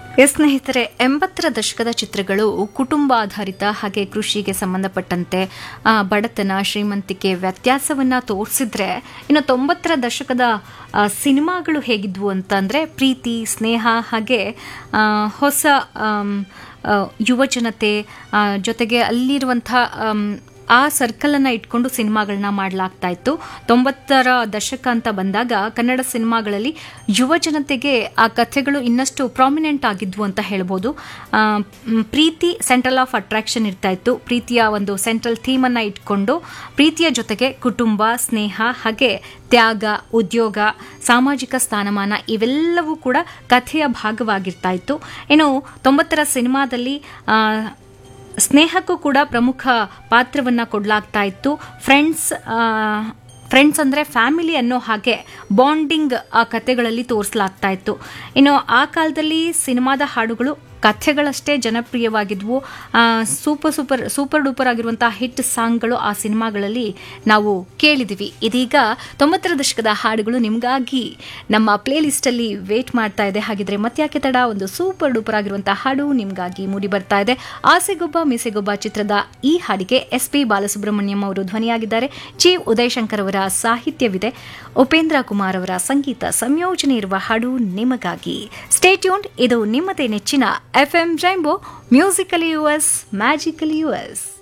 S ಸ್ನೇಹಿತರೆ ಎಂಬತ್ತರ ದಶಕದ ಚಿತ್ರಗಳು ಕುಟುಂಬಾಧಾರಿತ ಹಾಗೆ ಕೃಷಿಗೆ ಸಂಬಂಧಪಟ್ಟಂತೆ ಆ, ಬಡತನ ಶ್ರೀಮಂತಿಕೆ ವ್ಯತ್ಯಾಸವನ್ನ ತೋರಿಸಿದ್ರೆ ಇನ್ನು ತೊಂಬತ್ತರ ದಶಕದ ಆ, ಸಿನಿಮಾಗಳು ಹೇಗಿದ್ವು ಅಂತಂದ್ರೆ ಪ್ರೀತಿ ಸ್ನೇಹ ಹಾಗೆ ಆ, ಹೊಸ ಆಮ್, ಆ, ಯುವ ಜನತೆ ಆ, ಜೊತೆಗೆ ಅಲ್ಲಿರುವಂಥ ಆಮ್, ಆ ಸರ್ಕಲ್ ಅನ್ನ ಇಟ್ಕೊಂಡು ಸಿನಿಮಾಗಳನ್ನ ಮಾಡಲಾಗ್ತಾ ಇತ್ತು ತೊಂಬತ್ತರ ದಶಕ ಅಂತ ಬಂದಾಗ ಕನ್ನಡ ಸಿನಿಮಾಗಳಲ್ಲಿ ಯುವ ಜನತೆಗೆ ಆ ಕಥೆಗಳು ಇನ್ನಷ್ಟು ಪ್ರಾಮಿನೆಂಟ್ ಆಗಿದ್ವು ಅಂತ ಹೇಳ್ಬೋದು ಆ, ಮ್, ಪ್ರೀತಿ ಸೆಂಟ್ರಲ್ ಆಫ್ ಅಟ್ರಾಕ್ಷನ್ ಇರ್ತಾ ಇತ್ತು ಪ್ರೀತಿಯ ಒಂದು ಸೆಂಟ್ರಲ್ ಥೀಮ್ ಅನ್ನ ಇಟ್ಕೊಂಡು ಪ್ರೀತಿಯ ಜೊತೆಗೆ ಕುಟುಂಬ ಸ್ನೇಹ ಹಾಗೆ ತ್ಯಾಗ ಉದ್ಯೋಗ ಸಾಮಾಜಿಕ ಸ್ಥಾನಮಾನ ಇವೆಲ್ಲವೂ ಕೂಡ ಕಥೆಯ ಭಾಗವಾಗಿರ್ತಾ ಇತ್ತು ಇನ್ನು ತೊಂಬತ್ತರ ಸಿನಿಮಾದಲ್ಲಿ ಆ, ಸ್ನೇಹಕ್ಕೂ ಕೂಡ ಪ್ರಮುಖ ಪಾತ್ರವನ್ನ ಕೊಡಲಾಗ್ತಾ ಇತ್ತು ಫ್ರೆಂಡ್ಸ್ ಫ್ರೆಂಡ್ಸ್ ಅಂದ್ರೆ ಫ್ಯಾಮಿಲಿ ಅನ್ನೋ ಹಾಗೆ ಬಾಂಡಿಂಗ್ ಆ ಕಥೆಗಳಲ್ಲಿ ತೋರಿಸಲಾಗ್ತಾ ಇತ್ತು ಇನ್ನು ಆ ಕಾಲದಲ್ಲಿ ಸಿನಿಮಾದ ಹಾಡುಗಳು ಕಥೆಗಳಷ್ಟೇ ಜನಪ್ರಿಯವಾಗಿದ್ವು ಆ, ಸೂಪರ್ ಸೂಪರ್ ಸೂಪರ್ ಡೂಪರ್ ಆಗಿರುವಂತಹ ಹಿಟ್ ಸಾಂಗ್ಗಳು ಆ ಸಿನಿಮಾಗಳಲ್ಲಿ ನಾವು ಕೇಳಿದ್ವಿ ಇದೀಗ ತೊಂಬತ್ತರ ದಶಕದ ಹಾಡುಗಳು ನಿಮಗಾಗಿ ನಮ್ಮ ಪ್ಲೇ ಲಿಸ್ಟಲ್ಲಿ ವೇಟ್ ಮಾಡ್ತಾ ಇದೆ ಹಾಗಿದ್ರೆ ಮತ್ತ್ಯಾಕೆ ತಡ ಒಂದು ಸೂಪರ್ ಡೂಪರ್ ಆಗಿರುವಂತಹ ಹಾಡು ನಿಮಗಾಗಿ ಮೂಡಿ ಬರ್ತಾ ಇದೆ ಆಸೆಗೊಬ್ಬ ಮೀಸೆಗೊಬ್ಬ ಚಿತ್ರದ ಈ ಹಾಡಿಗೆ ಎಸ್ ಪಿ ಬಾಲಸುಬ್ರಹ್ಮಣ್ಯಂ ಅವರು ಧ್ವನಿಯಾಗಿದ್ದಾರೆ ಜಿ ಉದಯಶಂಕರ್ ಅವರ ಸಾಹಿತ್ಯವಿದೆ ಉಪೇಂದ್ರ ಕುಮಾರ್ ಅವರ ಸಂಗೀತ ಸಂಯೋಜನೆ ಇರುವ ಹಾಡು ನಿಮಗಾಗಿ ಸ್ಟೇಟ್ಯೂನ್ ಇದು ನಿಮ್ಮದೇ ನೆಚ್ಚಿನ FM rainbow musically us magically US